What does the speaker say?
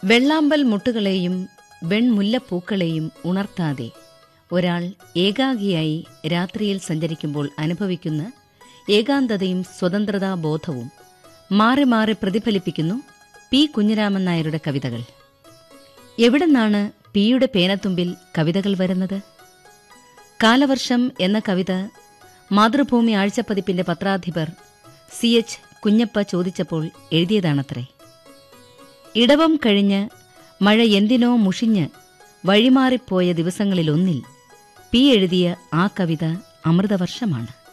വെള്ളാമ്പൽ മുട്ടുകളെയും വെൺമുല്ലപ്പൂക്കളെയും ഉണർത്താതെ ഒരാൾ ഏകാഗിയായി രാത്രിയിൽ സഞ്ചരിക്കുമ്പോൾ അനുഭവിക്കുന്ന ഏകാന്തതയും സ്വതന്ത്രതാ ബോധവും മാറി മാറി പ്രതിഫലിപ്പിക്കുന്നു പി കുഞ്ഞിരാമൻ നായരുടെ കവിതകൾ എവിടെന്നാണ് പിയുടെ പേനത്തുമ്പിൽ കവിതകൾ വരുന്നത് കാലവർഷം എന്ന കവിത മാതൃഭൂമി ആഴ്ചപ്പതിപ്പിന്റെ പത്രാധിപർ സി എച്ച് കുഞ്ഞപ്പ ചോദിച്ചപ്പോൾ എഴുതിയതാണത്രേ ഇടവം കഴിഞ്ഞ് മഴ എന്തിനോ മുഷിഞ്ഞ് വഴിമാറിപ്പോയ ദിവസങ്ങളിലൊന്നിൽ പി എഴുതിയ ആ കവിത അമൃതവർഷമാണ്